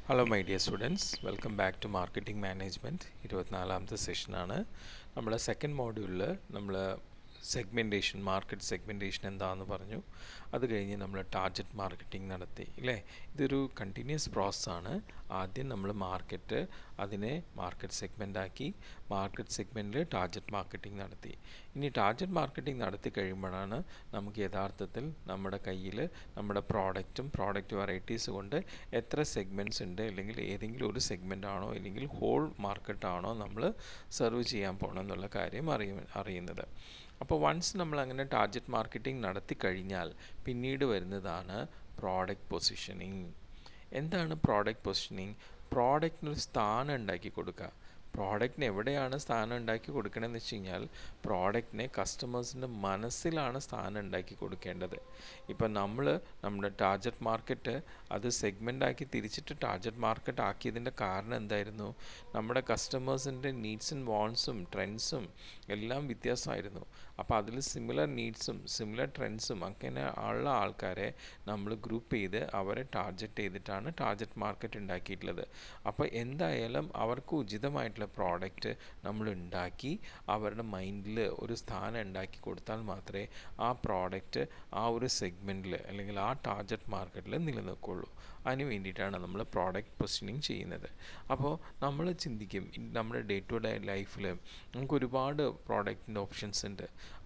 hello my dear students welcome back to marketing management ഇരുപത്തിനാലാമത്തെ സെഷനാണ് നമ്മൾ സെക്കൻഡ് മോഡ്യൂളിൽ നമ്മൾ സെഗ്മെൻറ്റേഷൻ മാർക്കറ്റ് സെഗ്മെൻറ്റേഷൻ എന്താണെന്ന് പറഞ്ഞു അത് കഴിഞ്ഞ് നമ്മൾ ടാർഗറ്റ് മാർക്കറ്റിംഗ് നടത്തി ഇല്ലേ ഇതൊരു കണ്ടിന്യൂസ് പ്രോസസ്സാണ് ആദ്യം നമ്മൾ മാർക്കറ്റ് അതിനെ മാർക്കറ്റ് സെഗ്മെൻ്റ് ആക്കി മാർക്കറ്റ് സെഗ്മെൻറ്റിൽ ടാർഗറ്റ് മാർക്കറ്റിംഗ് നടത്തി ഇനി ടാർഗറ്റ് മാർക്കറ്റിംഗ് നടത്തി കഴിയുമ്പോഴാണ് നമുക്ക് യഥാർത്ഥത്തിൽ നമ്മുടെ കയ്യിൽ നമ്മുടെ പ്രോഡക്റ്റും പ്രോഡക്റ്റ് വെറൈറ്റീസ് കൊണ്ട് എത്ര സെഗ്മെൻറ്റ്സ് ഉണ്ട് അല്ലെങ്കിൽ ഏതെങ്കിലും ഒരു സെഗ്മെൻ്റ് ആണോ അല്ലെങ്കിൽ ഹോൾ മാർക്കറ്റാണോ നമ്മൾ സെർവ് ചെയ്യാൻ പോകണം എന്നുള്ള കാര്യം അറിയ അറിയുന്നത് അപ്പോൾ വൺസ് നമ്മൾ അങ്ങനെ ടാർഗറ്റ് മാർക്കറ്റിംഗ് നടത്തി കഴിഞ്ഞാൽ പിന്നീട് വരുന്നതാണ് പ്രോഡക്റ്റ് പൊസിഷനിങ് എന്താണ് പ്രോഡക്റ്റ് പൊസിഷനിങ് പ്രോഡക്റ്റിനൊരു സ്ഥാനം ഉണ്ടാക്കി കൊടുക്കുക പ്രോഡക്റ്റിന് എവിടെയാണ് സ്ഥാനം ഉണ്ടാക്കി കൊടുക്കണമെന്ന് വെച്ച് കഴിഞ്ഞാൽ പ്രോഡക്റ്റിനെ കസ്റ്റമേഴ്സിൻ്റെ മനസ്സിലാണ് സ്ഥാനം ഉണ്ടാക്കി കൊടുക്കേണ്ടത് ഇപ്പം നമ്മൾ നമ്മുടെ ടാർഗറ്റ് മാർക്കറ്റ് അത് സെഗ്മെൻ്റ് ആക്കി തിരിച്ചിട്ട് ടാർഗറ്റ് മാർക്കറ്റ് ആക്കിയതിൻ്റെ കാരണം എന്തായിരുന്നു നമ്മുടെ കസ്റ്റമേഴ്സിൻ്റെ നീഡ്സ് ആൻഡ് വാൺസും ട്രെൻഡ്സും എല്ലാം വ്യത്യാസമായിരുന്നു അപ്പോൾ അതിൽ സിമിലർ നീഡ്സും സിമിലർ ട്രെൻഡ്സും അങ്ങനെ ഉള്ള ആൾക്കാരെ നമ്മൾ ഗ്രൂപ്പ് ചെയ്ത് അവരെ ടാർഗറ്റ് ചെയ്തിട്ടാണ് ടാർഗറ്റ് മാർക്കറ്റ് ഉണ്ടാക്കിയിട്ടുള്ളത് അപ്പോൾ എന്തായാലും അവർക്ക് ഉചിതമായിട്ടുള്ള പ്രോഡക്റ്റ് നമ്മൾ ഉണ്ടാക്കി അവരുടെ മൈൻഡിൽ ഒരു സ്ഥാനം ഉണ്ടാക്കി കൊടുത്താൽ മാത്രമേ ആ പ്രോഡക്റ്റ് ആ ഒരു സെഗ്മെൻറ്റിൽ അല്ലെങ്കിൽ ആ ടാർഗറ്റ് മാർക്കറ്റിൽ നിലനിൽക്കുള്ളൂ അതിന് വേണ്ടിയിട്ടാണ് നമ്മൾ പ്രോഡക്റ്റ് പൊസിഷനിങ് ചെയ്യുന്നത് അപ്പോൾ നമ്മൾ ചിന്തിക്കും നമ്മുടെ ഡേ ടു ഡേ ലൈഫിൽ നമുക്ക് ഒരുപാട് പ്രോഡക്റ്റിൻ്റെ ഓപ്ഷൻസ് ഉണ്ട്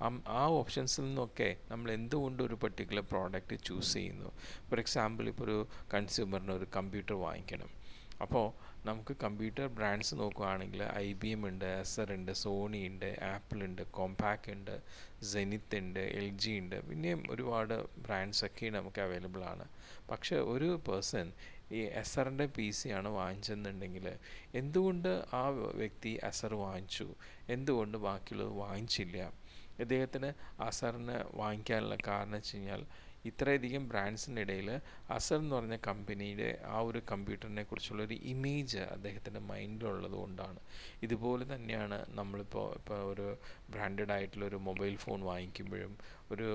ആ ഓപ്ഷൻസിൽ നിന്നൊക്കെ നമ്മൾ എന്തുകൊണ്ട് ഒരു പെർട്ടിക്കുലർ പ്രോഡക്റ്റ് ചൂസ് ചെയ്യുന്നു ഫോർ എക്സാമ്പിൾ ഇപ്പോൾ ഒരു കൺസ്യൂമറിന് ഒരു കമ്പ്യൂട്ടർ വാങ്ങിക്കണം അപ്പോൾ നമുക്ക് കമ്പ്യൂട്ടർ ബ്രാൻഡ്സ് നോക്കുകയാണെങ്കിൽ ഐ ബി എം ഉണ്ട് എസർ ഉണ്ട് സോണി ഉണ്ട് ആപ്പിൾ ഉണ്ട് കോമ്പാക്ക് ഉണ്ട് ജെനിത്ത് ഉണ്ട് എൽ ജി ഉണ്ട് പിന്നെയും ഒരുപാട് ബ്രാൻഡ്സ് ഒക്കെ നമുക്ക് അവൈലബിൾ ആണ് പക്ഷേ ഒരു പേഴ്സൺ ഈ എസറിൻ്റെ പി സി ആണ് വാങ്ങിച്ചെന്നുണ്ടെങ്കിൽ എന്തുകൊണ്ട് ആ വ്യക്തി എസർ വാങ്ങിച്ചു എന്തുകൊണ്ട് ബാക്കിയുള്ളത് വാങ്ങിച്ചില്ല ഇദ്ദേഹത്തിന് അസറിന് വാങ്ങിക്കാനുള്ള കാരണം വെച്ച് കഴിഞ്ഞാൽ ഇത്രയധികം ബ്രാൻഡ്സിൻ്റെ ഇടയിൽ അസർ എന്ന് പറഞ്ഞ കമ്പനിയുടെ ആ ഒരു കമ്പ്യൂട്ടറിനെ കുറിച്ചുള്ള ഒരു ഇമേജ് അദ്ദേഹത്തിൻ്റെ മൈൻഡിലുള്ളത് കൊണ്ടാണ് ഇതുപോലെ തന്നെയാണ് നമ്മളിപ്പോൾ ഇപ്പോൾ ഒരു ബ്രാൻഡഡ് ആയിട്ടുള്ള ഒരു മൊബൈൽ ഫോൺ വാങ്ങിക്കുമ്പോഴും ഒരു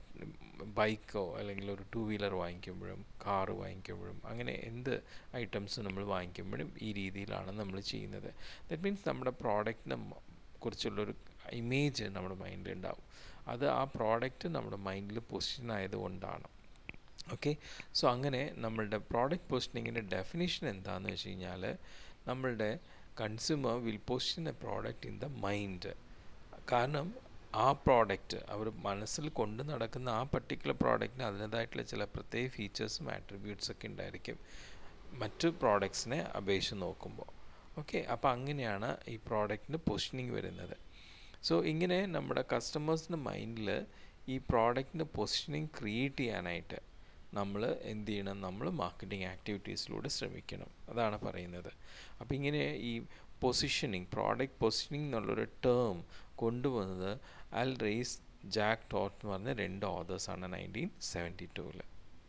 ബൈക്കോ അല്ലെങ്കിൽ ഒരു ടു വീലർ വാങ്ങിക്കുമ്പോഴും കാറ് വാങ്ങിക്കുമ്പോഴും അങ്ങനെ എന്ത് ഐറ്റംസ് നമ്മൾ വാങ്ങിക്കുമ്പോഴും ഈ രീതിയിലാണ് നമ്മൾ ചെയ്യുന്നത് ദറ്റ് മീൻസ് നമ്മുടെ പ്രോഡക്റ്റിനെ കുറിച്ചുള്ളൊരു ഇമേജ് നമ്മുടെ മൈൻഡിൽ ഉണ്ടാവും അത് ആ പ്രോഡക്റ്റ് നമ്മുടെ മൈൻഡിൽ പൊസിഷൻ ആയതുകൊണ്ടാണ് ഓക്കെ സോ അങ്ങനെ നമ്മളുടെ പ്രോഡക്റ്റ് പൊസിഷനിങ്ങിൻ്റെ ഡെഫിനേഷൻ എന്താണെന്ന് വെച്ച് കഴിഞ്ഞാൽ നമ്മളുടെ consumer will position a product in the mind കാരണം ആ പ്രോഡക്റ്റ് അവർ മനസ്സിൽ കൊണ്ട് നടക്കുന്ന ആ പർട്ടിക്കുലർ പ്രോഡക്റ്റിന് അതിൻ്റേതായിട്ടുള്ള ചില പ്രത്യേക ഫീച്ചേഴ്സും ആട്രിബ്യൂട്ട്സ് ഒക്കെ ഉണ്ടായിരിക്കും മറ്റു പ്രോഡക്ട്സിനെ അപേക്ഷിച്ച് നോക്കുമ്പോൾ ഓക്കെ അപ്പോൾ അങ്ങനെയാണ് ഈ പ്രോഡക്റ്റിന് പൊസിഷനിങ് വരുന്നത് സോ ഇങ്ങനെ നമ്മുടെ കസ്റ്റമേഴ്സിൻ്റെ മൈൻഡിൽ ഈ പ്രോഡക്റ്റിൻ്റെ പൊസിഷനിങ് ക്രിയേറ്റ് ചെയ്യാനായിട്ട് നമ്മൾ എന്ത് ചെയ്യണം നമ്മൾ മാർക്കറ്റിംഗ് ആക്ടിവിറ്റീസിലൂടെ ശ്രമിക്കണം അതാണ് പറയുന്നത് അപ്പോൾ ഇങ്ങനെ ഈ പൊസിഷനിങ് പ്രോഡക്റ്റ് പൊസിഷനിങ് എന്നുള്ളൊരു ടേം കൊണ്ടുവന്നത് അൽ റേസ് ജാക്ക് ടോട്ട് എന്ന് പറഞ്ഞ രണ്ട് ഓതേഴ്സാണ് നയൻറ്റീൻ സെവൻറ്റി ടൂവിൽ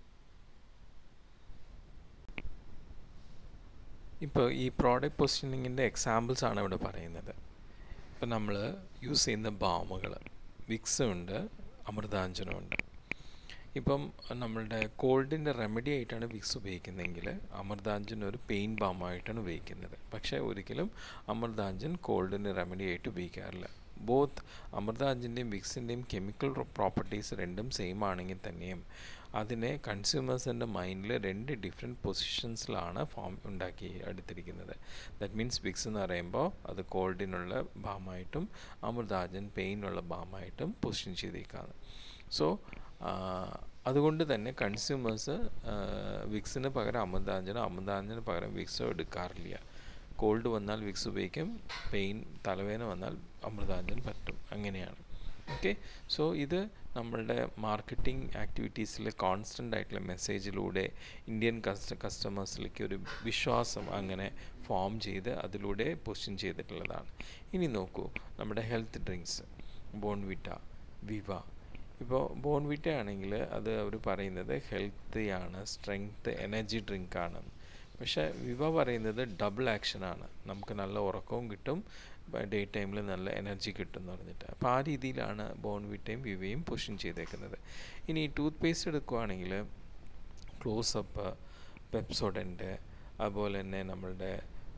ഇപ്പോൾ ഈ പ്രോഡക്റ്റ് പൊസിഷനിങ്ങിൻ്റെ എക്സാമ്പിൾസ് ആണ് ഇവിടെ പറയുന്നത് ഇപ്പം നമ്മൾ യൂസ് ചെയ്യുന്ന ബാമുകൾ വിക്സ് ഉണ്ട് അമൃതാഞ്ജനമുണ്ട് ഇപ്പം നമ്മളുടെ കോൾഡിൻ്റെ റെമഡി ആയിട്ടാണ് വിക്സ് ഉപയോഗിക്കുന്നതെങ്കിൽ അമൃതാഞ്ജൻ ഒരു പെയിൻ ബാമായിട്ടാണ് ഉപയോഗിക്കുന്നത് പക്ഷേ ഒരിക്കലും അമൃതാഞ്ജൻ കോൾഡിന് റെമഡി ആയിട്ട് ഉപയോഗിക്കാറില്ല ബോത്ത് അമൃതാഞ്ജൻ്റെയും വിക്സിൻ്റെയും കെമിക്കൽ പ്രോപ്പർട്ടീസ് രണ്ടും സെയിം ആണെങ്കിൽ തന്നെയും അതിനെ കൺസ്യൂമേഴ്സിൻ്റെ മൈൻഡിൽ രണ്ട് ഡിഫറെൻറ്റ് പൊസിഷൻസിലാണ് ഫോം ഉണ്ടാക്കി എടുത്തിരിക്കുന്നത് ദറ്റ് മീൻസ് വിക്സ് എന്ന് പറയുമ്പോൾ അത് കോൾഡിനുള്ള ബാമായിട്ടും അമൃതാജൻ പെയിനുള്ള ബാമായിട്ടും പൊസിഷൻ ചെയ്തേക്കാണ് സോ അതുകൊണ്ട് തന്നെ കൺസ്യൂമേഴ്സ് വിക്സിന് പകരം അമൃതാഞ്ജനോ അമൃതാഞ്ജന് പകരം വിക്സോ എടുക്കാറില്ല കോൾഡ് വന്നാൽ വിക്സ് ഉപയോഗിക്കും പെയിൻ തലവേദന വന്നാൽ അമൃതാഞ്ജൻ പറ്റും അങ്ങനെയാണ് ഓക്കെ സോ ഇത് നമ്മളുടെ മാർക്കറ്റിംഗ് ആക്ടിവിറ്റീസിൽ കോൺസ്റ്റൻ്റ് ആയിട്ടുള്ള മെസ്സേജിലൂടെ ഇന്ത്യൻ കസ്റ്റ കസ്റ്റമേഴ്സിലേക്ക് ഒരു വിശ്വാസം അങ്ങനെ ഫോം ചെയ്ത് അതിലൂടെ പൊസിഷൻ ചെയ്തിട്ടുള്ളതാണ് ഇനി നോക്കൂ നമ്മുടെ ഹെൽത്ത് ഡ്രിങ്ക്സ് ബോൺവിറ്റ വിവ ഇപ്പോൾ ബോൺവിറ്റ ആണെങ്കിൽ അത് അവർ പറയുന്നത് ഹെൽത്തിയാണ് സ്ട്രെങ്ത് എനർജി ഡ്രിങ്കാണ് പക്ഷേ വിവ പറയുന്നത് ഡബിൾ ആക്ഷനാണ് നമുക്ക് നല്ല ഉറക്കവും കിട്ടും ഡേ ടൈമിൽ നല്ല എനർജി കിട്ടും എന്ന് പറഞ്ഞിട്ട് അപ്പോൾ ആ രീതിയിലാണ് ബോൺവിറ്റയും വിവയും പൊസിഷൻ ചെയ്തേക്കുന്നത് ഇനി ടൂത്ത് പേസ്റ്റ് എടുക്കുവാണെങ്കിൽ ക്ലോസപ്പ് പെപ്സോഡൻറ്റ് അതുപോലെ തന്നെ നമ്മളുടെ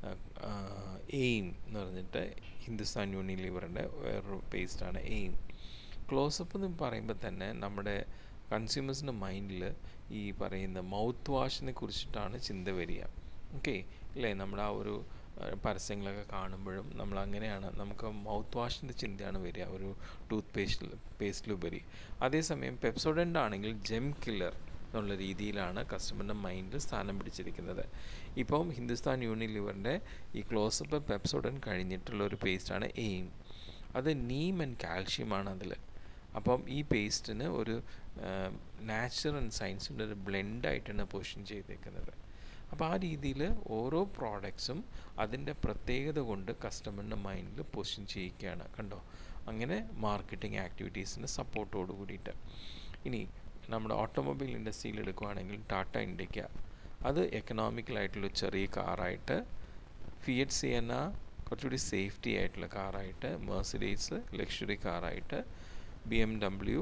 എയിം എന്ന് പറഞ്ഞിട്ട് ഹിന്ദുസ്ഥാൻ യൂണിലിവറിൻ്റെ വേറൊരു പേസ്റ്റാണ് എയിം ക്ലോസപ്പ് എന്ന് പറയുമ്പോൾ തന്നെ നമ്മുടെ കൺസ്യൂമേഴ്സിൻ്റെ മൈൻഡിൽ ഈ പറയുന്ന മൗത്ത് വാഷിനെ കുറിച്ചിട്ടാണ് ചിന്ത വരിക ഓക്കെ ഇല്ലേ നമ്മുടെ ആ ഒരു പരസ്യങ്ങളൊക്കെ കാണുമ്പോഴും നമ്മൾ അങ്ങനെയാണ് നമുക്ക് മൗത്ത് വാഷിൻ്റെ ചിന്തയാണ് വരിക ഒരു ടൂത്ത് പേസ്റ്റിൽ പേസ്റ്റിലുപരി അതേസമയം പെപ്സോഡൻ്റ് ആണെങ്കിൽ ജെം കില്ലർ എന്നുള്ള രീതിയിലാണ് കസ്റ്റമറിൻ്റെ മൈൻഡിൽ സ്ഥാനം പിടിച്ചിരിക്കുന്നത് ഇപ്പം ഹിന്ദുസ്ഥാൻ യൂണിലിവറിൻ്റെ ഈ ക്ലോസപ്പ് പെപ്സോഡൻ കഴിഞ്ഞിട്ടുള്ള ഒരു പേസ്റ്റാണ് എയിം അത് നീം ആൻഡ് കാൽഷ്യമാണ് അതിൽ അപ്പം ഈ പേസ്റ്റിന് ഒരു നാച്ചുറൽ ആൻഡ് സയൻസിൻ്റെ ഒരു ബ്ലെൻഡായിട്ടാണ് പൊസിഷൻ ചെയ്തേക്കുന്നത് അപ്പോൾ ആ രീതിയിൽ ഓരോ പ്രോഡക്ട്സും അതിൻ്റെ പ്രത്യേകത കൊണ്ട് കസ്റ്റമറിൻ്റെ മൈൻഡിൽ പൊസിഷൻ ചെയ്യിക്കുകയാണ് കണ്ടോ അങ്ങനെ മാർക്കറ്റിംഗ് ആക്ടിവിറ്റീസിന് സപ്പോർട്ടോട് കൂടിയിട്ട് ഇനി നമ്മുടെ ഓട്ടോമൊബൈൽ ഇൻഡസ്ട്രിയിൽ എടുക്കുകയാണെങ്കിൽ ടാറ്റ ഇൻഡിക്ക അത് എക്കണോമിക്കലായിട്ടുള്ള ചെറിയ കാറായിട്ട് ഫിയറ്റ് സിയന കുറച്ചുകൂടി സേഫ്റ്റി ആയിട്ടുള്ള കാറായിട്ട് മേഴ്സിഡീസ് ലക്ഷറി കാറായിട്ട് ബി എം ഡബ്ല്യു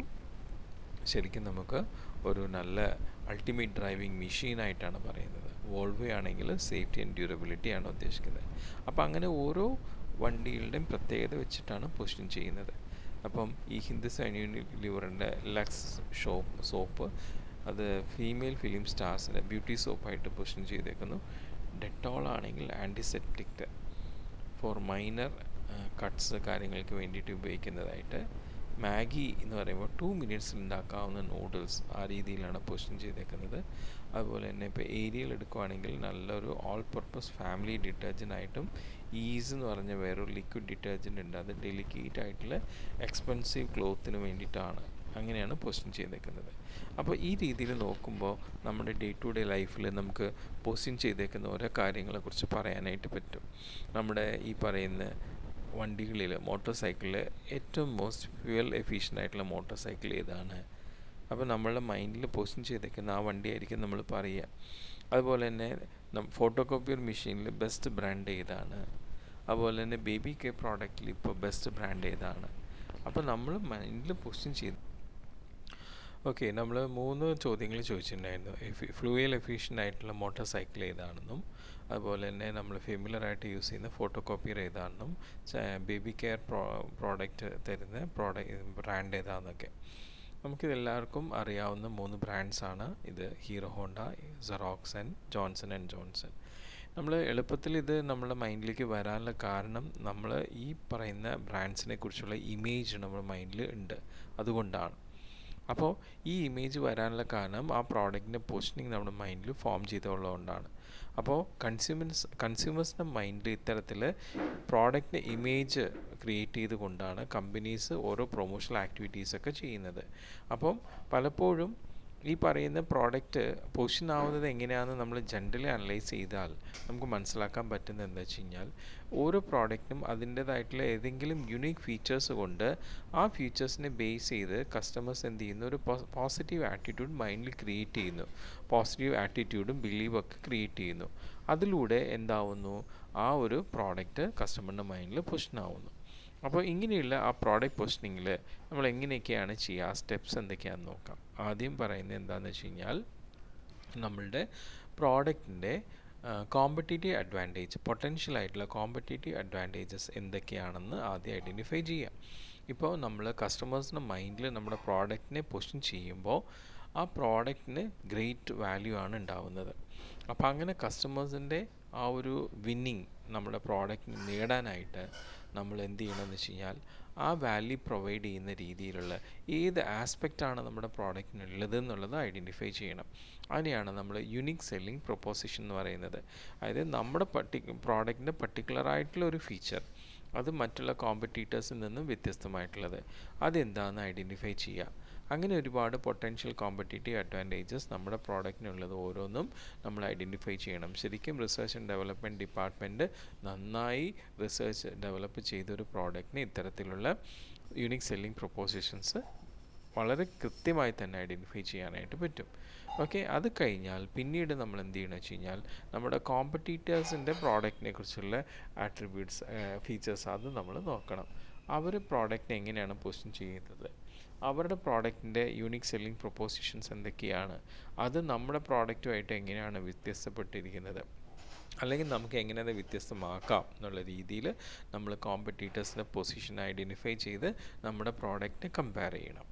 ശരിക്കും നമുക്ക് ഒരു നല്ല അൾട്ടിമേറ്റ് ഡ്രൈവിംഗ് മെഷീനായിട്ടാണ് പറയുന്നത് വോൾവോ ആണെങ്കിൽ സേഫ്റ്റി ആൻഡ് ഡ്യൂറബിലിറ്റി ആണ് ഉദ്ദേശിക്കുന്നത് അപ്പോൾ അങ്ങനെ ഓരോ വണ്ടികളുടെയും പ്രത്യേകത വെച്ചിട്ടാണ് പൊസിഷൻ ചെയ്യുന്നത് അപ്പം ഈ ഹിന്ദുസ്ഥാൻ യൂണിലിവറിൻ്റെ ലക്സ് ഷോപ്പ് സോപ്പ് അത് ഫീമെയിൽ ഫിലിം സ്റ്റാർസിൻ്റെ ബ്യൂട്ടി സോപ്പായിട്ട് പൊസിഷൻ ചെയ്തേക്കുന്നു ഡെറ്റോൾ ആണെങ്കിൽ ആൻറ്റിസെപ്റ്റിക് ഫോർ മൈനർ കട്ട്സ് കാര്യങ്ങൾക്ക് വേണ്ടിയിട്ട് ഉപയോഗിക്കുന്നതായിട്ട് മാഗി എന്ന് പറയുമ്പോൾ ടു മിനിറ്റ്സിൽ ഉണ്ടാക്കാവുന്ന നൂഡിൽസ് ആ രീതിയിലാണ് പൊസിഷൻ ചെയ്തേക്കുന്നത് അതുപോലെ തന്നെ ഇപ്പോൾ ഏരിയയിൽ എടുക്കുവാണെങ്കിൽ നല്ലൊരു ഓൾ പർപ്പസ് ഫാമിലി ഡിറ്റർജൻ്റ് ആയിട്ടും ഈസ് എന്ന് പറഞ്ഞ വേറൊരു ലിക്വിഡ് ഡിറ്റർജൻ്റ് ഉണ്ട് അത് ഡെലിക്കേറ്റ് ആയിട്ടുള്ള എക്സ്പെൻസീവ് ക്ലോത്തിന് വേണ്ടിയിട്ടാണ് അങ്ങനെയാണ് പൊസിഷൻ ചെയ്തേക്കുന്നത് അപ്പോൾ ഈ രീതിയിൽ നോക്കുമ്പോൾ നമ്മുടെ ഡേ ടു ഡേ ലൈഫിൽ നമുക്ക് പൊസിഷൻ ചെയ്തേക്കുന്ന ഓരോ കാര്യങ്ങളെക്കുറിച്ച് പറയാനായിട്ട് പറ്റും നമ്മുടെ ഈ പറയുന്ന വണ്ടികളിൽ മോട്ടോർ സൈക്കിളിൽ ഏറ്റവും മോസ്റ്റ് ഫ്യൂവൽ എഫിഷ്യൻ്റ് ആയിട്ടുള്ള മോട്ടോർ സൈക്കിൾ ഏതാണ് അപ്പോൾ നമ്മളുടെ മൈൻഡിൽ പൊസിഷൻ ചെയ്തേക്കുന്ന ആ വണ്ടിയായിരിക്കും നമ്മൾ പറയുക അതുപോലെ തന്നെ ഫോട്ടോ കോപ്പിയർ മെഷീനിൽ ബെസ്റ്റ് ബ്രാൻഡ് ഏതാണ് അതുപോലെ തന്നെ ബേബി കെയർ പ്രോഡക്റ്റിൽ ഇപ്പോൾ ബെസ്റ്റ് ബ്രാൻഡ് ഏതാണ് അപ്പോൾ നമ്മൾ മൈൻഡിൽ പൊസിഷൻ ചെയ്ത് ഓക്കെ നമ്മൾ മൂന്ന് ചോദ്യങ്ങൾ ചോദിച്ചിട്ടുണ്ടായിരുന്നു എഫി ഫ്ലൂയൽ എഫിഷ്യൻ്റ് ആയിട്ടുള്ള മോട്ടോർ സൈക്കിൾ ഏതാണെന്നും അതുപോലെ തന്നെ നമ്മൾ ഫെമിലറായിട്ട് യൂസ് ചെയ്യുന്ന ഫോട്ടോ കോപ്പിയർ ഏതാണെന്നും ബേബി കെയർ പ്രോ പ്രോഡക്റ്റ് തരുന്ന പ്രോഡക്റ്റ് ബ്രാൻഡ് ഏതാണെന്നൊക്കെ നമുക്കിതെല്ലാവർക്കും അറിയാവുന്ന മൂന്ന് ബ്രാൻഡ്സാണ് ഇത് Hero Honda Xerox and Johnson and Johnson നമ്മൾ എളുപ്പത്തിൽ ഇത് നമ്മുടെ മൈൻഡിലേക്ക് വരാനുള്ള കാരണം നമ്മൾ ഈ പറയുന്ന ബ്രാൻഡ്സിനെ കുറിച്ചുള്ള ഇമേജ് നമ്മുടെ മൈൻഡിൽ ഉണ്ട് അതുകൊണ്ടാണ് അപ്പോൾ ഈ ഇമേജ് വരാനുള്ള കാരണം ആ പ്രോഡക്റ്റിൻ്റെ പൊസിഷനിങ് നമ്മുടെ മൈൻഡിൽ ഫോം ചെയ്തുള്ളതുകൊണ്ടാണ് അപ്പോൾ കൺസ്യൂമേഴ്സ് കൺസ്യൂമേഴ്സിൻ്റെ മൈൻഡിൽ ഇത്തരത്തിൽ പ്രോഡക്റ്റിൻ്റെ ഇമേജ് ക്രിയേറ്റ് ചെയ്തുകൊണ്ടാണ് കമ്പനീസ് ഓരോ പ്രൊമോഷണൽ ആക്ടിവിറ്റീസൊക്കെ ചെയ്യുന്നത് അപ്പം പലപ്പോഴും ഈ പറയുന്ന പ്രോഡക്റ്റ് പൊസിഷൻ ആവുന്നത് എങ്ങനെയാണെന്ന് നമ്മൾ ജനറലി അനലൈസ് ചെയ്താൽ നമുക്ക് മനസ്സിലാക്കാൻ പറ്റുന്നത് എന്താ വെച്ച് കഴിഞ്ഞാൽ ഓരോ പ്രോഡക്റ്റിനും അതിൻ്റേതായിട്ടുള്ള ഏതെങ്കിലും യുണീക്ക് ഫീച്ചേഴ്സ് കൊണ്ട് ആ ഫീച്ചേഴ്സിനെ ബേസ് ചെയ്ത് കസ്റ്റമേഴ്സ് എന്ത് ചെയ്യുന്നു ഒരു പോസിറ്റീവ് ആറ്റിറ്റ്യൂഡ് മൈൻഡിൽ ക്രിയേറ്റ് ചെയ്യുന്നു പോസിറ്റീവ് ആറ്റിറ്റ്യൂഡും ബിലീവും ഒക്കെ ക്രിയേറ്റ് ചെയ്യുന്നു അതിലൂടെ എന്താവുന്നു ആ ഒരു പ്രോഡക്റ്റ് കസ്റ്റമറിൻ്റെ മൈൻഡിൽ പൊസിഷനാവുന്നു അപ്പോൾ ഇങ്ങനെയുള്ള ആ പ്രോഡക്റ്റ് പൊസിഷനിങ്ങിൽ നമ്മൾ എങ്ങനെയൊക്കെയാണ് ചെയ്യുക ആ സ്റ്റെപ്സ് എന്തൊക്കെയാണെന്ന് നോക്കാം ആദ്യം പറയുന്നത് എന്താണെന്ന് വെച്ച് കഴിഞ്ഞാൽ നമ്മളുടെ പ്രോഡക്റ്റിൻ്റെ കോമ്പറ്റേറ്റീവ് അഡ്വാൻറ്റേജ് പൊട്ടൻഷ്യൽ ആയിട്ടുള്ള കോമ്പറ്റേറ്റീവ് അഡ്വാൻറ്റേജസ് എന്തൊക്കെയാണെന്ന് ആദ്യം ഐഡൻറ്റിഫൈ ചെയ്യാം ഇപ്പോൾ നമ്മൾ കസ്റ്റമേഴ്സിൻ്റെ മൈൻഡിൽ നമ്മുടെ പ്രോഡക്റ്റിനെ പൊസിഷൻ ചെയ്യുമ്പോൾ ആ പ്രോഡക്റ്റിന് ഗ്രേറ്റ് വാല്യൂ ആണ് ഉണ്ടാവുന്നത് അപ്പോൾ അങ്ങനെ കസ്റ്റമേഴ്സിൻ്റെ ആ ഒരു വിന്നിങ് നമ്മുടെ പ്രോഡക്റ്റ് നേടാനായിട്ട് നമ്മൾ എന്ത് ചെയ്യണമെന്ന് വെച്ച് കഴിഞ്ഞാൽ ആ വാല്യൂ പ്രൊവൈഡ് ചെയ്യുന്ന രീതിയിലുള്ള ഏത് ആസ്പെക്റ്റാണ് നമ്മുടെ പ്രോഡക്റ്റിനുള്ളത് എന്നുള്ളത് ഐഡൻറ്റിഫൈ ചെയ്യണം അതിനെയാണ് നമ്മൾ യുണീക്ക് സെല്ലിംഗ് പ്രൊപ്പോസിഷൻ എന്ന് പറയുന്നത് അതായത് നമ്മുടെ പർട്ടി പ്രോഡക്റ്റിൻ്റെ പർട്ടിക്കുലർ ആയിട്ടുള്ള ഒരു ഫീച്ചർ അത് മറ്റുള്ള കോമ്പറ്റീറ്റേഴ്സിൽ നിന്നും വ്യത്യസ്തമായിട്ടുള്ളത് അതെന്താണെന്ന് ഐഡൻറ്റിഫൈ ചെയ്യുക അങ്ങനെ ഒരുപാട് പൊട്ടൻഷ്യൽ കോമ്പറ്റേറ്റീവ് അഡ്വാൻറ്റേജസ് നമ്മുടെ പ്രോഡക്റ്റിനുള്ളത് ഓരോന്നും നമ്മൾ ഐഡൻറ്റിഫൈ ചെയ്യണം ശരിക്കും റിസർച്ച് ആൻഡ് ഡെവലപ്മെൻറ്റ് ഡിപ്പാർട്ട്മെൻറ്റ് നന്നായി റിസർച്ച് ഡെവലപ്പ് ചെയ്തൊരു പ്രോഡക്റ്റിന് ഇത്തരത്തിലുള്ള യൂണിക് സെല്ലിംഗ് പ്രൊപ്പോസിഷൻസ് വളരെ കൃത്യമായി തന്നെ ഐഡൻറ്റിഫൈ ചെയ്യാനായിട്ട് പറ്റും ഓക്കെ അത് കഴിഞ്ഞാൽ പിന്നീട് നമ്മൾ എന്ത് ചെയ്യണമെന്ന് വെച്ച് കഴിഞ്ഞാൽ നമ്മുടെ കോമ്പറ്റീറ്റേഴ്സിൻ്റെ പ്രോഡക്റ്റിനെ കുറിച്ചുള്ള ആട്രിബ്യൂട്ട്സ് ഫീച്ചേഴ്സ് അത് നമ്മൾ നോക്കണം അവർ പ്രോഡക്റ്റിനെ എങ്ങനെയാണ് പൊസിഷൻ ചെയ്യുന്നത് അവരുടെ പ്രോഡക്റ്റിൻ്റെ യൂണിക് സെല്ലിംഗ് പ്രൊപ്പോസിഷൻസ് എന്തൊക്കെയാണ് അത് നമ്മുടെ പ്രോഡക്റ്റുമായിട്ട് എങ്ങനെയാണ് വ്യത്യസ്തപ്പെട്ടിരിക്കുന്നത് അല്ലെങ്കിൽ നമുക്ക് എങ്ങനെ അത് വ്യത്യസ്തമാക്കാം എന്നുള്ള രീതിയിൽ നമ്മൾ കോമ്പറ്റീറ്റേഴ്സിൻ്റെ പൊസിഷൻ ഐഡൻറ്റിഫൈ ചെയ്ത് നമ്മുടെ പ്രോഡക്റ്റ് കമ്പയർ ചെയ്യണം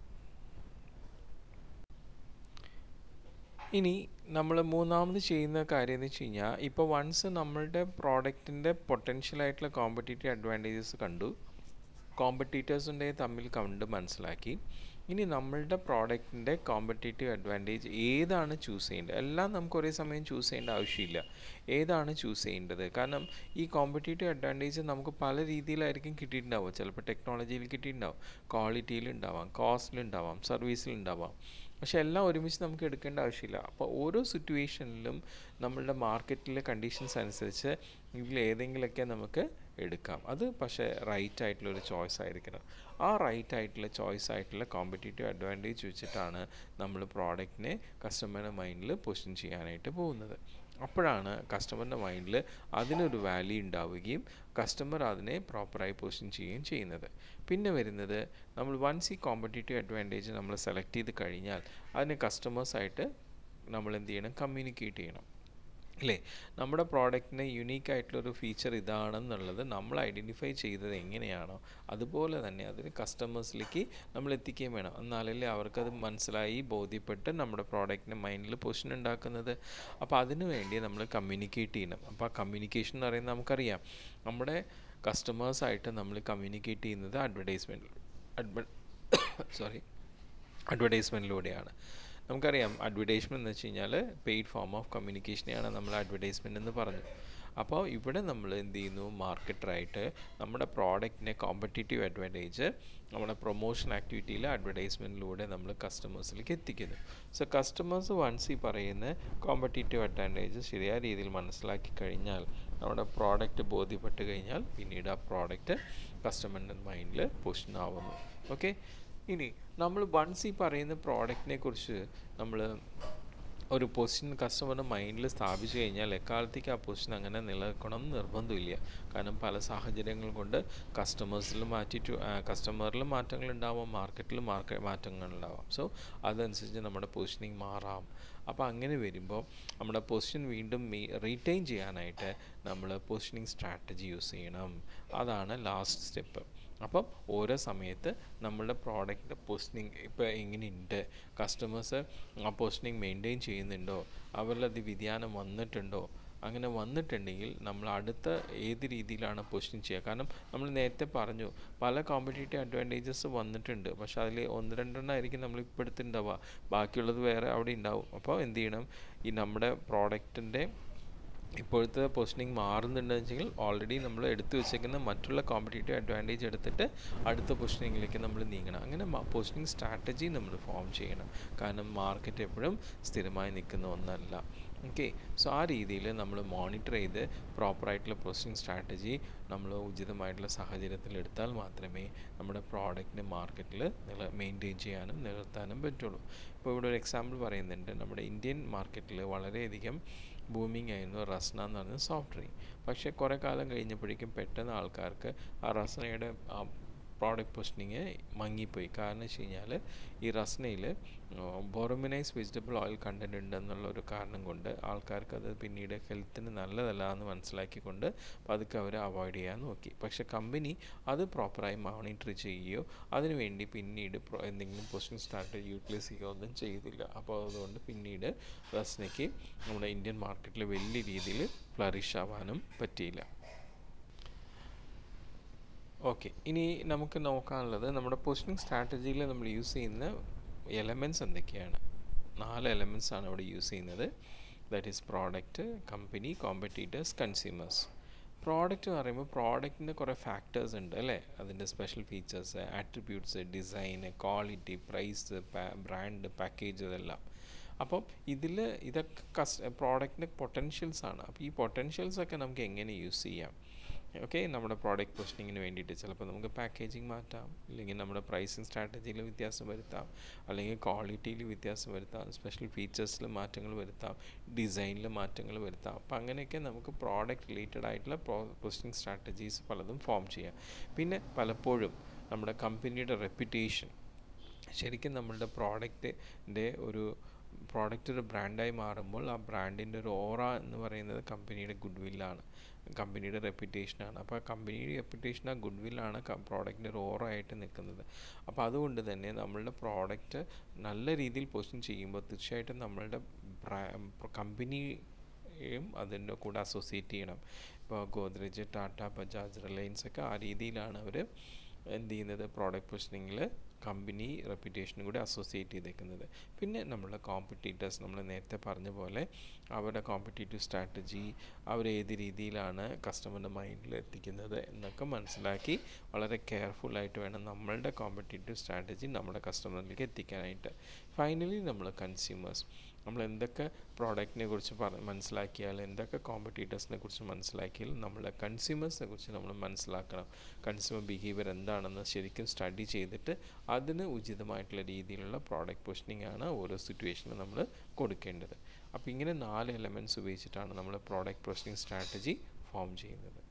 ഇനി നമ്മൾ മൂന്നാമത് ചെയ്യുന്ന കാര്യം എന്ന് വെച്ച് കഴിഞ്ഞാൽ ഇപ്പോൾ വൺസ് നമ്മളുടെ പ്രോഡക്റ്റിൻ്റെ പൊട്ടൻഷ്യൽ ആയിട്ടുള്ള കോമ്പറ്റേറ്റീവ് അഡ്വാൻറ്റേജസ് കണ്ടു കോമ്പറ്റീറ്റേഴ്സിൻ്റെ തമ്മിൽ കണ്ട് മനസ്സിലാക്കി ഇനി നമ്മളുടെ പ്രോഡക്റ്റിൻ്റെ കോമ്പറ്റേറ്റീവ് അഡ്വാൻറ്റേജ് ഏതാണ് ചൂസ് ചെയ്യേണ്ടത് എല്ലാം നമുക്ക് ഒരേ സമയം ചൂസ് ചെയ്യേണ്ട ആവശ്യമില്ല ഏതാണ് ചൂസ് ചെയ്യേണ്ടത് കാരണം ഈ കോമ്പറ്റേറ്റീവ് അഡ്വാൻറ്റേജ് നമുക്ക് പല രീതിയിലായിരിക്കും കിട്ടിയിട്ടുണ്ടാവുക ചിലപ്പോൾ ടെക്നോളജിയിൽ കിട്ടിയിട്ടുണ്ടാവും ക്വാളിറ്റിയിൽ ഉണ്ടാവാം കോസ്റ്റിൽ ഉണ്ടാവാം സർവീസിൽ ഉണ്ടാവാം പക്ഷെ എല്ലാം ഒരുമിച്ച് നമുക്ക് എടുക്കേണ്ട ആവശ്യമില്ല അപ്പോൾ ഓരോ സിറ്റുവേഷനിലും നമ്മളുടെ മാർക്കറ്റിലെ കണ്ടീഷൻസ് അനുസരിച്ച് ഇതിൽ ഏതെങ്കിലുമൊക്കെ നമുക്ക് എടുക്കാം അത് പക്ഷേ റൈറ്റ് ആയിട്ടുള്ള ഒരു ചോയ്സ് ആയിരിക്കണം ആ റൈറ്റ് ആയിട്ടുള്ള ചോയ്സ് ആയിട്ടുള്ള കോമ്പറ്റേറ്റീവ് അഡ്വാൻറ്റേജ് വെച്ചിട്ടാണ് നമ്മൾ പ്രോഡക്റ്റിനെ കസ്റ്റമറുടെ മൈൻഡിൽ പൊസിഷൻ ചെയ്യാനായിട്ട് പോകുന്നത് അപ്പോഴാണ് കസ്റ്റമറിൻ്റെ മൈൻഡിൽ അതിനൊരു വാല്യൂ ഉണ്ടാവുകയും കസ്റ്റമർ അതിനെ പ്രോപ്പറായി പൊസിഷൻ ചെയ്യുകയും ചെയ്യുന്നത് പിന്നെ വരുന്നത് നമ്മൾ വൺസ് ഈ കോമ്പറ്റേറ്റീവ് അഡ്വാൻറ്റേജ് നമ്മൾ സെലക്ട് ചെയ്ത് കഴിഞ്ഞാൽ അതിനെ കസ്റ്റമേഴ്സായിട്ട് നമ്മൾ എന്ത് ചെയ്യണം കമ്മ്യൂണിക്കേറ്റ് ചെയ്യണം അല്ലേ നമ്മുടെ പ്രോഡക്റ്റിന് യുണീക്ക് ആയിട്ടുള്ളൊരു ഫീച്ചർ ഇതാണെന്നുള്ളത് നമ്മൾ ഐഡൻറ്റിഫൈ ചെയ്തത് എങ്ങനെയാണോ അതുപോലെ തന്നെ അതിന് കസ്റ്റമേഴ്സിലേക്ക് നമ്മൾ എത്തിക്കുകയും വേണം എന്നാലല്ലേ അവർക്കത് മനസ്സിലായി ബോധ്യപ്പെട്ട് നമ്മുടെ പ്രോഡക്റ്റിന് മൈൻഡിൽ പൊസിഷൻ ഉണ്ടാക്കുന്നത് അപ്പോൾ അതിനു വേണ്ടി നമ്മൾ കമ്മ്യൂണിക്കേറ്റ് ചെയ്യണം അപ്പോൾ ആ കമ്മ്യൂണിക്കേഷൻ എന്ന് പറയുന്നത് നമുക്കറിയാം നമ്മുടെ കസ്റ്റമേഴ്സായിട്ട് നമ്മൾ കമ്മ്യൂണിക്കേറ്റ് ചെയ്യുന്നത് അഡ്വർടൈസ്മെൻറ്റ് അഡ്വ സോറി അഡ്വർടൈസ്മെൻറ്റിലൂടെയാണ് നമുക്കറിയാം അഡ്വർടൈസ്മെൻറ്റ് എന്ന് വെച്ച് കഴിഞ്ഞാൽ പെയ്ഡ് ഫോം ഓഫ് കമ്മ്യൂണിക്കേഷനെയാണ് നമ്മൾ അഡ്വർടൈസ്മെൻറ്റ് എന്ന് പറഞ്ഞു അപ്പോൾ ഇവിടെ നമ്മൾ എന്ത് ചെയ്യുന്നു മാർക്കറ്ററായിട്ട് നമ്മുടെ പ്രോഡക്റ്റിനെ കോമ്പറ്റേറ്റീവ് അഡ്വാൻറ്റേജ് നമ്മുടെ പ്രൊമോഷൻ ആക്ടിവിറ്റിയിൽ അഡ്വർടൈസ്മെൻറ്റിലൂടെ നമ്മൾ കസ്റ്റമേഴ്സിലേക്ക് എത്തിക്കുന്നു സോ കസ്റ്റമേഴ്സ് വൺസ് ഈ പറയുന്ന കോമ്പറ്റേറ്റീവ് അഡ്വാൻറ്റേജ് ശരിയായ രീതിയിൽ മനസ്സിലാക്കി കഴിഞ്ഞാൽ നമ്മുടെ പ്രോഡക്റ്റ് ബോധ്യപ്പെട്ട് കഴിഞ്ഞാൽ പിന്നീട് ആ പ്രോഡക്റ്റ് കസ്റ്റമറിൻ്റെ മൈൻഡിൽ പൊസിഷൻ ആവുന്നു ഓക്കെ ഇനി നമ്മൾ വൺസ് ഈ പറയുന്ന പ്രോഡക്റ്റിനെ കുറിച്ച് നമ്മൾ ഒരു പൊസിഷൻ കസ്റ്റമറുടെ മൈൻഡിൽ സ്ഥാപിച്ചു കഴിഞ്ഞാൽ എക്കാലത്തേക്ക് ആ പൊസിഷൻ അങ്ങനെ നിലനിൽക്കണം എന്ന് നിർബന്ധമില്ല കാരണം പല സാഹചര്യങ്ങൾ കൊണ്ട് കസ്റ്റമേഴ്സിൽ മാറ്റിയിട്ട് കസ്റ്റമറിൽ മാറ്റങ്ങൾ ഉണ്ടാവാം മാർക്കറ്റിൽ മാർക്കറ്റ് മാറ്റങ്ങൾ ഉണ്ടാവാം സോ അതനുസരിച്ച് നമ്മുടെ പൊസിഷനിങ് മാറാം അപ്പോൾ അങ്ങനെ വരുമ്പോൾ നമ്മുടെ പൊസിഷൻ വീണ്ടും റീറ്റെയിൻ ചെയ്യാനായിട്ട് നമ്മൾ പൊസിഷനിങ് സ്ട്രാറ്റജി യൂസ് ചെയ്യണം അതാണ് ലാസ്റ്റ് സ്റ്റെപ്പ് അപ്പം ഓരോ സമയത്ത് നമ്മളുടെ പ്രോഡക്റ്റിൻ്റെ പൊസിഷനിങ് ഇപ്പോൾ എങ്ങനെയുണ്ട് കസ്റ്റമേഴ്സ് ആ പൊസിഷനിങ് മെയിൻറ്റെയിൻ ചെയ്യുന്നുണ്ടോ അവരിൽ അത് വ്യതിയാനം വന്നിട്ടുണ്ടോ അങ്ങനെ വന്നിട്ടുണ്ടെങ്കിൽ നമ്മൾ അടുത്ത ഏത് രീതിയിലാണ് പൊസിഷൻ ചെയ്യുക കാരണം നമ്മൾ നേരത്തെ പറഞ്ഞു പല കോമ്പറ്റേറ്റീവ് അഡ്വാൻറ്റേജസ് വന്നിട്ടുണ്ട് പക്ഷേ അതിൽ ഒന്ന് രണ്ടെണ്ണം ആയിരിക്കും നമ്മൾ ഇപ്പോൾ എടുത്തിട്ടുണ്ടാവുക ബാക്കിയുള്ളത് വേറെ അവിടെ ഉണ്ടാവും അപ്പോൾ എന്ത് ചെയ്യണം ഈ നമ്മുടെ പ്രോഡക്റ്റിൻ്റെ ഇപ്പോഴത്തെ പൊസിഷനിങ് മാറുന്നുണ്ടെന്ന് വെച്ചെങ്കിൽ ഓൾറെഡി നമ്മൾ എടുത്തു വെച്ചേക്കുന്ന മറ്റുള്ള കോമ്പറ്റേറ്റീവ് അഡ്വാൻറ്റേജ് എടുത്തിട്ട് അടുത്ത പൊസിഷനിങ്ങിലേക്ക് നമ്മൾ നീങ്ങണം അങ്ങനെ പൊസിഷനിങ് സ്ട്രാറ്റജി നമ്മൾ ഫോം ചെയ്യണം കാരണം മാർക്കറ്റ് എപ്പോഴും സ്ഥിരമായി നിൽക്കുന്ന ഒന്നല്ല ഓക്കെ സോ ആ രീതിയിൽ നമ്മൾ മോണിറ്റർ ചെയ്ത് പ്രോപ്പറായിട്ടുള്ള പൊസിഷനിങ് സ്ട്രാറ്റജി നമ്മൾ ഉചിതമായിട്ടുള്ള സാഹചര്യത്തിൽ എടുത്താൽ മാത്രമേ നമ്മുടെ പ്രോഡക്റ്റിന് മാർക്കറ്റിൽ നില മെയിൻറ്റെയിൻ ചെയ്യാനും നിലനിർത്താനും പറ്റുള്ളൂ ഇപ്പോൾ ഇവിടെ ഒരു എക്സാമ്പിൾ പറയുന്നുണ്ട് നമ്മുടെ ഇന്ത്യൻ മാർക്കറ്റിൽ വളരെയധികം ബൂമിങ് ആയിരുന്നു റസ്ന എന്ന് പറയുന്ന സോഫ്റ്റ് ഡ്രിങ്ക് പക്ഷേ കുറേ കാലം കഴിഞ്ഞപ്പോഴേക്കും പെട്ടെന്ന് ആൾക്കാർക്ക് ആ റസ്നയുടെ ആ പ്രോഡക്റ്റ് പൊസിഷനിങ് മങ്ങിപ്പോയി കാരണം വെച്ച് കഴിഞ്ഞാൽ ഈ റസ്നയിൽ ബോറമിനൈസ് വെജിറ്റബിൾ ഓയിൽ കണ്ടൻറ് ഉണ്ടെന്നുള്ള ഒരു കാരണം കൊണ്ട് ആൾക്കാർക്ക് അത് പിന്നീട് ഹെൽത്തിന് നല്ലതല്ല എന്ന് മനസ്സിലാക്കിക്കൊണ്ട് പതുക്കെ അവർ അവോയ്ഡ് ചെയ്യാൻ നോക്കി പക്ഷേ കമ്പനി അത് പ്രോപ്പറായി മോണിറ്റർ ചെയ്യുകയോ അതിനുവേണ്ടി പിന്നീട് എന്തെങ്കിലും പൊസിഷൻ സ്ട്രാറ്റജി യൂട്ടിലൈസ് ചെയ്യുകയോ ഒന്നും ചെയ്തില്ല അപ്പോൾ അതുകൊണ്ട് പിന്നീട് റസ്നയ്ക്ക് നമ്മുടെ ഇന്ത്യൻ മാർക്കറ്റിൽ വലിയ രീതിയിൽ ഫ്ലറിഷ് ആവാനും പറ്റിയില്ല ഓക്കെ ഇനി നമുക്ക് നോക്കാനുള്ളത് നമ്മുടെ പൊസിഷനിങ് സ്ട്രാറ്റജിയിൽ നമ്മൾ യൂസ് ചെയ്യുന്ന എലമെൻറ്റ്സ് എന്തൊക്കെയാണ് നാല് എലമെൻറ്റ്സ് ആണ് ഇവിടെ യൂസ് ചെയ്യുന്നത് that is product company competitors consumers product എന്ന് പറയുമ്പോൾ പ്രോഡക്റ്റിൻ്റെ കുറേ ഫാക്ടേഴ്സ് ഉണ്ട് അല്ലേ അതിൻ്റെ special features attributes design quality price brand package ഇതെല്ലാം അപ്പം ഇതിൽ ഇതൊക്കെ കസ് പ്രോഡക്റ്റിൻ്റെ പൊട്ടൻഷ്യൽസ് ആണ് അപ്പോൾ ഈ പൊട്ടൻഷ്യൽസ് ഒക്കെ നമുക്ക് എങ്ങനെ യൂസ് ചെയ്യാം ഓക്കെ നമ്മുടെ പ്രോഡക്റ്റ് പൊസിഷനിങ്ങിന് വേണ്ടിയിട്ട് ചിലപ്പോൾ നമുക്ക് പാക്കേജിങ് മാറ്റാം അല്ലെങ്കിൽ നമ്മുടെ പ്രൈസിങ് സ്ട്രാറ്റജിയിൽ വ്യത്യാസം വരുത്താം അല്ലെങ്കിൽ ക്വാളിറ്റിയിൽ വ്യത്യാസം വരുത്താം സ്പെഷ്യൽ ഫീച്ചേഴ്സിൽ മാറ്റങ്ങൾ വരുത്താം ഡിസൈനിൽ മാറ്റങ്ങൾ വരുത്താം അപ്പോൾ അങ്ങനെയൊക്കെ നമുക്ക് പ്രോഡക്റ്റ് റിലേറ്റഡ് ആയിട്ടുള്ള പൊസിഷനിങ് സ്ട്രാറ്റജീസ് പലതും ഫോം ചെയ്യാം പിന്നെ പലപ്പോഴും നമ്മുടെ കമ്പനിയുടെ റെപ്യൂട്ടേഷൻ ശരിക്കും നമ്മളുടെ പ്രോഡക്റ്റിൻ്റെ ഒരു പ്രോഡക്റ്റ് ഒരു ബ്രാൻഡായി മാറുമ്പോൾ ആ ബ്രാൻഡിൻ്റെ ഒരു ഓറ എന്ന് പറയുന്നത് കമ്പനിയുടെ ഗുഡ് വില്ലാണ് കമ്പനിയുടെ റെപ്യൂട്ടേഷനാണ് അപ്പോൾ ആ കമ്പനിയുടെ റെപ്യൂട്ടേഷൻ ആ ഗുഡ് വില്ലാണ് പ്രോഡക്റ്റിൻ്റെ ഒരു ഓറ ആയിട്ട് നിൽക്കുന്നത് അപ്പോൾ അതുകൊണ്ട് തന്നെ നമ്മളുടെ പ്രോഡക്റ്റ് നല്ല രീതിയിൽ പൊസിഷൻ ചെയ്യുമ്പോൾ തീർച്ചയായിട്ടും നമ്മളുടെ കമ്പനിയും അതിൻ്റെ കൂടെ അസോസിയേറ്റ് ചെയ്യണം ഇപ്പോൾ ഗോദ്രേജ് ടാറ്റ ബജാജ് റിലയൻസ് ഒക്കെ ആ രീതിയിലാണ് അവർ എന്ത് ചെയ്യുന്നത് പ്രോഡക്റ്റ് പൊസിഷനിങ്ങിൽ കമ്പനി റെപ്യൂട്ടേഷനും കൂടി അസോസിയേറ്റ് ചെയ്തേക്കുന്നത് പിന്നെ നമ്മളുടെ കോമ്പറ്റീറ്റേഴ്സ് നമ്മൾ നേരത്തെ പറഞ്ഞ പോലെ അവരുടെ കോമ്പറ്റേറ്റീവ് സ്ട്രാറ്റജി അവർ ഏത് രീതിയിലാണ് കസ്റ്റമറിൻ്റെ മൈൻഡിൽ എത്തിക്കുന്നത് എന്നൊക്കെ മനസ്സിലാക്കി വളരെ കെയർഫുള്ളായിട്ട് വേണം നമ്മളുടെ കോമ്പറ്റേറ്റീവ് സ്ട്രാറ്റജി നമ്മുടെ കസ്റ്റമറിലേക്ക് എത്തിക്കാനായിട്ട് ഫൈനലി നമ്മൾ കൺസ്യൂമേഴ്സ് നമ്മൾ എന്തൊക്കെ പ്രോഡക്റ്റിനെ കുറിച്ച് പറ മനസ്സിലാക്കിയാൽ എന്തൊക്കെ കോമ്പറ്റീറ്റേഴ്സിനെ കുറിച്ച് മനസ്സിലാക്കിയാൽ നമ്മളെ കൺസ്യൂമേഴ്സിനെ കുറിച്ച് നമ്മൾ മനസ്സിലാക്കണം കൺസ്യൂമർ ബിഹേവിയർ എന്താണെന്ന് ശരിക്കും സ്റ്റഡി ചെയ്തിട്ട് അതിന് ഉചിതമായിട്ടുള്ള രീതിയിലുള്ള പ്രോഡക്റ്റ് പൊസിഷനിങ് ആണ് ഓരോ സിറ്റുവേഷനിലും നമ്മൾ കൊടുക്കേണ്ടത് അപ്പോൾ ഇങ്ങനെ നാല് എലമെൻറ്റ്സ് ഉപയോഗിച്ചിട്ടാണ് നമ്മൾ പ്രോഡക്റ്റ് പൊസിഷനിങ് സ്ട്രാറ്റജി ഫോം ചെയ്യുന്നത്